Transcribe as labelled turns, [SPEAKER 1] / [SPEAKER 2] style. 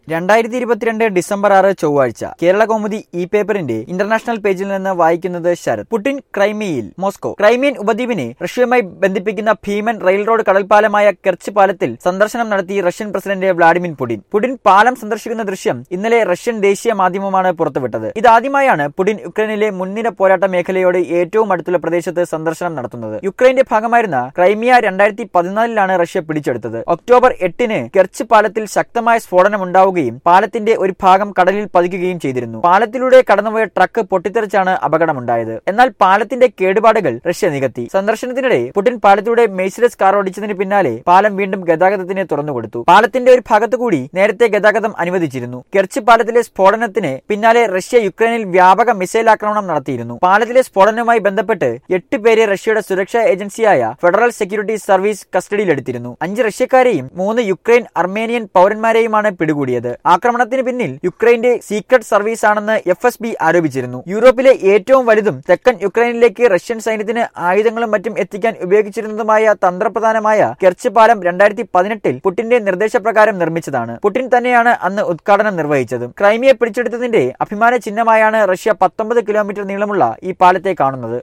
[SPEAKER 1] രണ്ടായിരത്തി ഇരുപത്തിരണ്ട് ഡിസംബർ ആറ് ചൊവ്വാഴ്ച കേരള കൗമുദി ഇ പേപ്പറിന്റെ ഇന്റർനാഷണൽ പേജിൽ നിന്ന് വായിക്കുന്നത് ശരത് പുടിൻ ക്രൈമിയയിൽ മോസ്കോ ക്രൈമിയൻ ഉപദ്വീപിനെ റഷ്യയുമായി ബന്ധിപ്പിക്കുന്ന ഭീമൻ റെയിൽ റോഡ് കടൽപ്പാലമായ കെർച്ച് പാലത്തിൽ സന്ദർശനം നടത്തി Russian president Vladimir Putin Putin പാലം സന്ദർശിക്കുന്ന ദൃശ്യം ഇന്നലെ റഷ്യൻ ദേശീയ മാധ്യമമാണ് പുറത്തുവിട്ടത് ഇതാദ്യമായാണ് പുടിൻ യുക്രൈനിലെ മുൻനിര പോരാട്ട മേഖലയോട് ഏറ്റവും അടുത്തുള്ള പ്രദേശത്ത് സന്ദർശനം നടത്തുന്നത് യുക്രൈന്റെ ഭാഗമായിരുന്ന ക്രൈമിയ രണ്ടായിരത്തി പതിനാലിലാണ് റഷ്യ പിടിച്ചെടുത്തത് ഒക്ടോബർ എട്ടിന് കെർച്ച് പാലത്തിൽ ശക്തമായ സ്ഫോടനം ഉണ്ടാവുകയും പാലത്തിന്റെ ഒരു ഭാഗം കടലിൽ പതിക്കുകയും ചെയ്തിരുന്നു പാലത്തിലൂടെ കടന്നുപോയ ട്രക്ക് പൊട്ടിത്തെറിച്ചാണ് അപകടമുണ്ടായത് എന്നാൽ പാലത്തിന്റെ കേടുപാടുകൾ റഷ്യ നികത്തി സന്ദർശനത്തിനിടെ പുടിൻ പാലത്തിലൂടെ മെയ്സിഡസ് കാർ ഓടിച്ചതിന് പിന്നാലെ പാലം വീണ്ടും ഗതാഗതത്തിന് തുറന്നുകൊടുത്തു പാലത്തിന്റെ ഒരു ഭാഗത്തു കൂടി നേരത്തെ ഗതാഗതം അനുവദിച്ചിരുന്നു കെർച്ച് പാലത്തിലെ സ്ഫോടനത്തിന് പിന്നാലെ റഷ്യ യുക്രൈനിൽ വ്യാപക മിസൈൽ ആക്രമണം നടത്തിയിരുന്നു പാലത്തിലെ സ്ഫോടനവുമായി ബന്ധപ്പെട്ട് എട്ട് പേരെ റഷ്യയുടെ സുരക്ഷാ ഏജൻസിയായ ഫെഡറൽ സെക്യൂരിറ്റി സർവീസ് കസ്റ്റഡിയിലെടുത്തിരുന്നു അഞ്ച് റഷ്യക്കാരെയും മൂന്ന് യുക്രൈൻ അർമേനിയൻ പൗരന്മാരെയുമാണ് പിടികൂടിയത് ആക്രമണത്തിന് പിന്നിൽ യുക്രൈന്റെ സീക്രട്ട് സർവീസ് ആണെന്ന് എഫ് എസ് ബി ആരോപിച്ചിരുന്നു യൂറോപ്പിലെ ഏറ്റവും വലുതും തെക്കൻ യുക്രൈനിലേക്ക് റഷ്യൻ സൈന്യത്തിന് ആയുധങ്ങളും മറ്റും എത്തിക്കാൻ ഉപയോഗിച്ചിരുന്നതുമായ തന്ത്രപ്രധാനമായ കെർച്ച് പാലം രണ്ടായിരത്തി പതിനെട്ടിൽ പുടിന്റെ നിർദ്ദേശപ്രകാരം നിർമ്മിച്ചതാണ് പുടിൻ തന്നെയാണ് അന്ന് ഉദ്ഘാടനം നിർവഹിച്ചത് ക്രൈമിയെ പിടിച്ചെടുത്തതിന്റെ അഭിമാന ചിഹ്നമായാണ് റഷ്യ പത്തൊമ്പത് കിലോമീറ്റർ നീളമുള്ള ഈ പാലത്തെ കാണുന്നത്